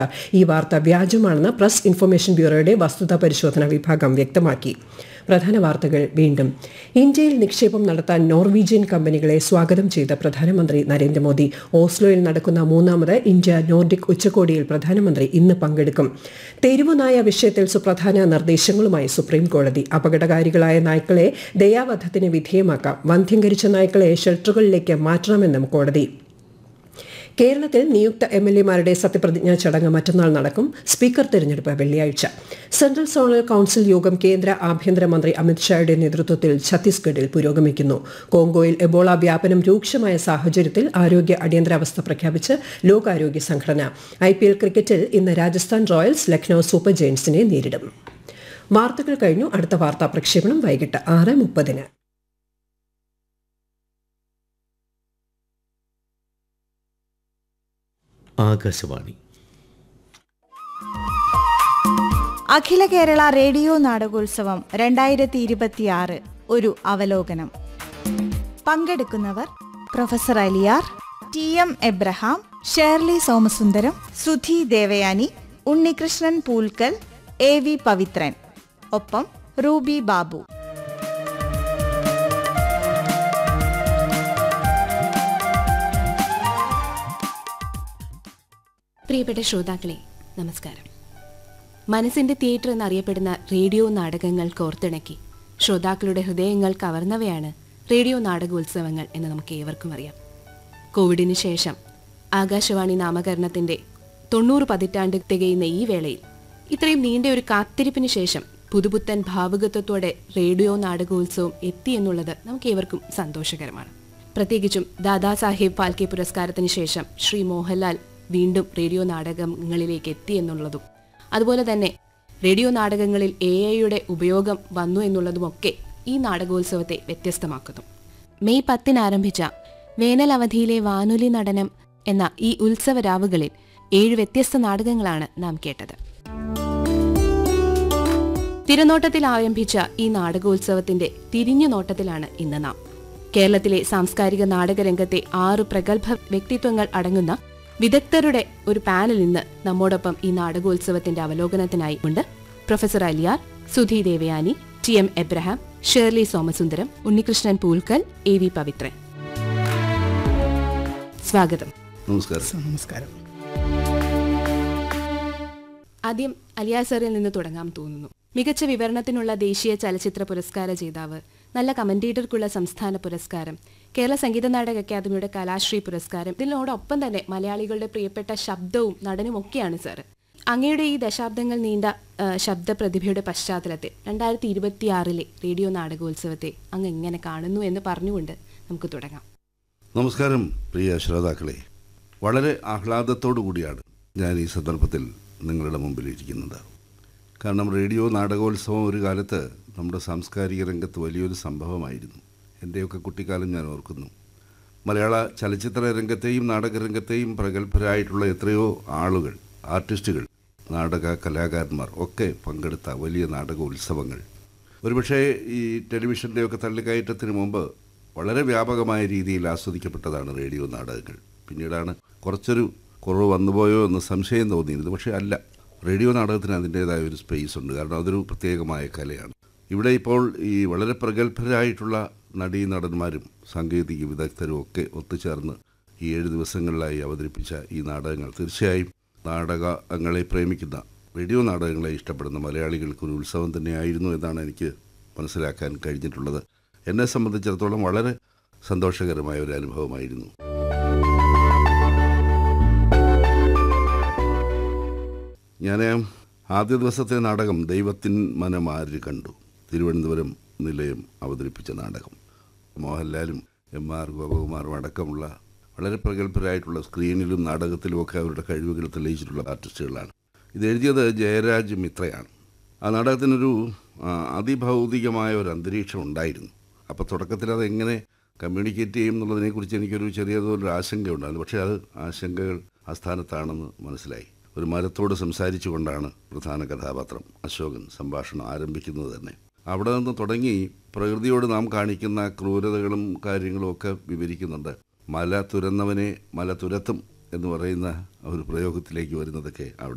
ഈ വാർത്ത വ്യാജമാണെന്ന് പ്രസ് ഇൻഫർമേഷൻ ബ്യൂറോയുടെ വസ്തുതാ പരിശോധന വിഭാഗം വ്യക്തമാക്കി പ്രധാന വാർത്തകൾ വീണ്ടും ഇന്ത്യയിൽ നിക്ഷേപം നടത്താൻ നോർവീജിയൻ കമ്പനികളെ സ്വാഗതം ചെയ്ത പ്രധാനമന്ത്രി നരേന്ദ്രമോദി ഓസ്ലോയിൽ നടക്കുന്ന മൂന്നാമത് ഇന്ത്യ നോർഡിക് ഉച്ചകോടിയിൽ പ്രധാനമന്ത്രി ഇന്ന് പങ്കെടുക്കും തെരുവുനായ വിഷയത്തിൽ സുപ്രധാന നിർദ്ദേശങ്ങളുമായി സുപ്രീം കോടതി അപകടകാരികളായ നായ്ക്കളെ ദയാവധത്തിന് വിധേയമാക്കാം വന്ധ്യംകരിച്ച നായ്ക്കളെ ഷെൽട്ടറുകളിലേക്ക് മാറ്റണമെന്നും കോടതി കേരളത്തിൽ നിയുക്ത എം എൽ എമാരുടെ സത്യപ്രതിജ്ഞാ ചടങ്ങ് മറ്റന്നാൾ നടക്കും സ്പീക്കർ തെരഞ്ഞെടുപ്പ് വെള്ളിയാഴ്ച സെൻട്രൽ സോണൽ കൌൺസിൽ യോഗം കേന്ദ്ര ആഭ്യന്തരമന്ത്രി അമിത്ഷായുടെ നേതൃത്വത്തിൽ ഛത്തീസ്ഗഡിൽ പുരോഗമിക്കുന്നു കോങ്കോയിൽ എബോള വ്യാപനം രൂക്ഷമായ സാഹചര്യത്തിൽ ആരോഗ്യ അടിയന്തരാവസ്ഥ പ്രഖ്യാപിച്ച് ലോകാരോഗ്യ സംഘടന ഐ പി എൽ ക്രിക്കറ്റിൽ ഇന്ന് രാജസ്ഥാൻ റോയൽസ് ലക്നൌ സൂപ്പർ ജയൻസിനെ നേരിടും വാർത്തകൾ കഴിഞ്ഞു അടുത്ത വാർത്താ പ്രക്ഷേപണം വൈകിട്ട് ആറ് മുപ്പതിന് ആകാശവാണി അഖില കേരള റേഡിയോ നാടകോത്സവം രണ്ടായിരത്തി ഇരുപത്തിയാറ് ഒരു അവലോകനം പങ്കെടുക്കുന്നവർ professor Aliyar T M Abraham Shirley Somasundaram Sudhi Devayani Unnikrishnan Poolkkal A V Pavithran ഒപ്പം റൂബി ബാബു പ്രിയപ്പെട്ട ശ്രോതാക്കളെ നമസ്കാരം മനസ്സിന്റെ തിയേറ്റർ എന്നറിയപ്പെടുന്ന റേഡിയോ നാടകങ്ങൾ കോർത്തിണക്കി ശ്രോതാക്കളുടെ ഹൃദയങ്ങൾ കവർന്നവയാണ് റേഡിയോ നാടകോത്സവങ്ങൾ എന്ന് നമുക്ക് ഏവർക്കും അറിയാം കോവിഡിന് ശേഷം ആകാശവാണി നാമകരണത്തിന്റെ തൊണ്ണൂറ് പതിറ്റാണ്ട് തികയുന്ന ഈ വേളയിൽ ഇത്രയും നീണ്ട ഒരു കാത്തിരിപ്പിന് ശേഷം പുതുപുത്തൻ ഭാവുകത്വത്തോടെ റേഡിയോ നാടകോത്സവം എത്തി എന്നുള്ളത് നമുക്ക് ഏവർക്കും സന്തോഷകരമാണ് പ്രത്യേകിച്ചും ദാദാസാഹേബ് ഫാൽക്കെ പുരസ്കാരത്തിന് ശേഷം ശ്രീ മോഹൻലാൽ വീണ്ടും റേഡിയോ നാടകങ്ങളിലേക്ക് എത്തി എന്നുള്ളതും അതുപോലെ തന്നെ റേഡിയോ നാടകങ്ങളിൽ എ ഐയുടെ ഉപയോഗം വന്നു എന്നുള്ളതുമൊക്കെ ഈ നാടകോത്സവത്തെ വ്യത്യസ്തമാക്കുന്നു മെയ് പത്തിന് ആരംഭിച്ച വേനൽ അവധിയിലെ വാനൊലി നടനം എന്ന ഈ ഉത്സവരാവുകളിൽ ഏഴ് വ്യത്യസ്ത നാടകങ്ങളാണ് നാം കേട്ടത് തിരനോട്ടത്തിൽ ആരംഭിച്ച ഈ നാടകോത്സവത്തിന്റെ തിരിഞ്ഞു നോട്ടത്തിലാണ് ഇന്ന് നാം കേരളത്തിലെ സാംസ്കാരിക നാടകരംഗത്തെ ആറ് പ്രഗത്ഭ വ്യക്തിത്വങ്ങൾ അടങ്ങുന്ന വിദഗ്ധരുടെ ഒരു പാനൽ ഇന്ന് നമ്മോടൊപ്പം ഈ നാടകോത്സവത്തിന്റെ അവലോകനത്തിനായി ഉണ്ട് professor Aliyar Sudhi Devayani T M Abraham Shirley Somasundaram Unnikrishnan Poolkkal A V Pavithran സ്വാഗതം നമസ്കാരം നമസ്കാരം ആദ്യം അലിയാർ സാറിൽ നിന്ന് തുടങ്ങാൻ തോന്നുന്നു മികച്ച വിവരണത്തിനുള്ള ദേശീയ ചലച്ചിത്ര പുരസ്കാര ജേതാവ് നല്ല കമന്റേറ്റർക്കുള്ള സംസ്ഥാന പുരസ്കാരം കേരള സംഗീത നാടക അക്കാദമിയുടെ കലാശ്രീ പുരസ്കാരം ഇതിനോടൊപ്പം തന്നെ മലയാളികളുടെ പ്രിയപ്പെട്ട ശബ്ദവും നടനും ഒക്കെയാണ് സാർ അങ്ങയുടെ ഈ ദശാബ്ദങ്ങൾ നീണ്ട ആ, ശബ്ദ പ്രതിഭയുടെ പശ്ചാത്തലത്തിൽ രണ്ടായിരത്തി ഇരുപത്തിയാറിലെ റേഡിയോ നാടകോത്സവത്തെ അങ്ങ് എങ്ങനെ കാണുന്നു എന്ന് പറഞ്ഞുകൊണ്ട് നമുക്ക് തുടങ്ങാം നമസ്കാരം പ്രിയ ശ്രോതാക്കളെ വളരെ ആഹ്ലാദത്തോടു കൂടിയാണ് ഞാൻ ഈ സന്ദർഭത്തിൽ നിങ്ങളുടെ മുമ്പിൽ ഇരിക്കുന്നത് കാരണം റേഡിയോ നാടകോത്സവം ഒരു കാലത്ത് നമ്മുടെ സാംസ്കാരിക രംഗത്ത് വലിയൊരു സംഭവമായിരുന്നു എൻ്റെയൊക്കെ കുട്ടിക്കാലം ഞാൻ ഓർക്കുന്നു മലയാള ചലച്ചിത്ര രംഗത്തെയും നാടകരംഗത്തെയും പ്രഗത്ഭരായിട്ടുള്ള എത്രയോ ആളുകൾ ആർട്ടിസ്റ്റുകൾ നാടക കലാകാരന്മാർ ഒക്കെ പങ്കെടുത്ത വലിയ നാടകോത്സവങ്ങൾ ഒരുപക്ഷേ ഈ ടെലിവിഷൻ്റെയൊക്കെ തള്ളിക്കയറ്റത്തിന് മുമ്പ് വളരെ വ്യാപകമായ രീതിയിൽ ആസ്വദിക്കപ്പെട്ടതാണ് റേഡിയോ നാടകങ്ങൾ പിന്നീടാണ് കുറച്ചൊരു കുറവ് വന്നുപോയോ എന്ന് സംശയം തോന്നിയിരുന്നത് പക്ഷേ അല്ല റേഡിയോ നാടകത്തിന് അതിൻ്റേതായ ഒരു സ്പേസ് ഉണ്ട് കാരണം അതൊരു പ്രത്യേകമായ കലയാണ് ഇവിടെ ഇപ്പോൾ ഈ വളരെ പ്രഗത്ഭരായിട്ടുള്ള നടീ നടന്മാരും സാങ്കേതിക വിദഗ്ധരും ഒക്കെ ഒത്തുചേർന്ന് ഈ ഏഴ് ദിവസങ്ങളിലായി അവതരിപ്പിച്ച ഈ നാടകങ്ങൾ തീർച്ചയായും നാടകങ്ങളെ പ്രേമിക്കുന്ന റേഡിയോ നാടകങ്ങളെ ഇഷ്ടപ്പെടുന്ന മലയാളികൾക്ക് ഒരു ഉത്സവം തന്നെയായിരുന്നു എന്നാണ് എനിക്ക് മനസ്സിലാക്കാൻ കഴിഞ്ഞിട്ടുള്ളത് എന്നെ സംബന്ധിച്ചിടത്തോളം വളരെ സന്തോഷകരമായ ഒരു അനുഭവമായിരുന്നു ഞാൻ ആദ്യ ദിവസത്തെ നാടകം ദൈവത്തിൻ മനമാര് കണ്ടു തിരുവനന്തപുരം നിലയം അവതരിപ്പിച്ച നാടകം മോഹൻലാലും എം ആർ ഗോപകുമാറും അടക്കമുള്ള വളരെ പ്രഗത്ഭരായിട്ടുള്ള സ്ക്രീനിലും നാടകത്തിലുമൊക്കെ അവരുടെ കഴിവുകൾ തെളിയിച്ചിട്ടുള്ള ആർട്ടിസ്റ്റുകളാണ് ഇത് എഴുതിയത് ജയരാജ് മിത്രയാണ് ആ നാടകത്തിനൊരു ആ, അതിഭൗതികമായ ഒരു അന്തരീക്ഷം ഉണ്ടായിരുന്നു അപ്പോൾ തുടക്കത്തിൽ അതെങ്ങനെ കമ്മ്യൂണിക്കേറ്റ് ചെയ്യും എന്നുള്ളതിനെക്കുറിച്ച് എനിക്കൊരു ചെറിയ തോതിൽ ആശങ്കയുണ്ടായിരുന്നു പക്ഷേ അത് ആശങ്കകൾ അസ്ഥാനത്താണെന്ന് മനസ്സിലായി ഒരു മരത്തോട് സംസാരിച്ചു കൊണ്ടാണ് പ്രധാന കഥാപാത്രം അശോകൻ സംഭാഷണം ആരംഭിക്കുന്നത് തന്നെ അവിടെ നിന്ന് തുടങ്ങി പ്രകൃതിയോട് നാം കാണിക്കുന്ന ക്രൂരതകളും കാര്യങ്ങളും ഒക്കെ വിവരിക്കുന്നുണ്ട് മല തുരന്നവനെ മല തുരത്തും എന്ന് പറയുന്ന ഒരു പ്രയോഗത്തിലേക്ക് വരുന്നതൊക്കെ അവിടെ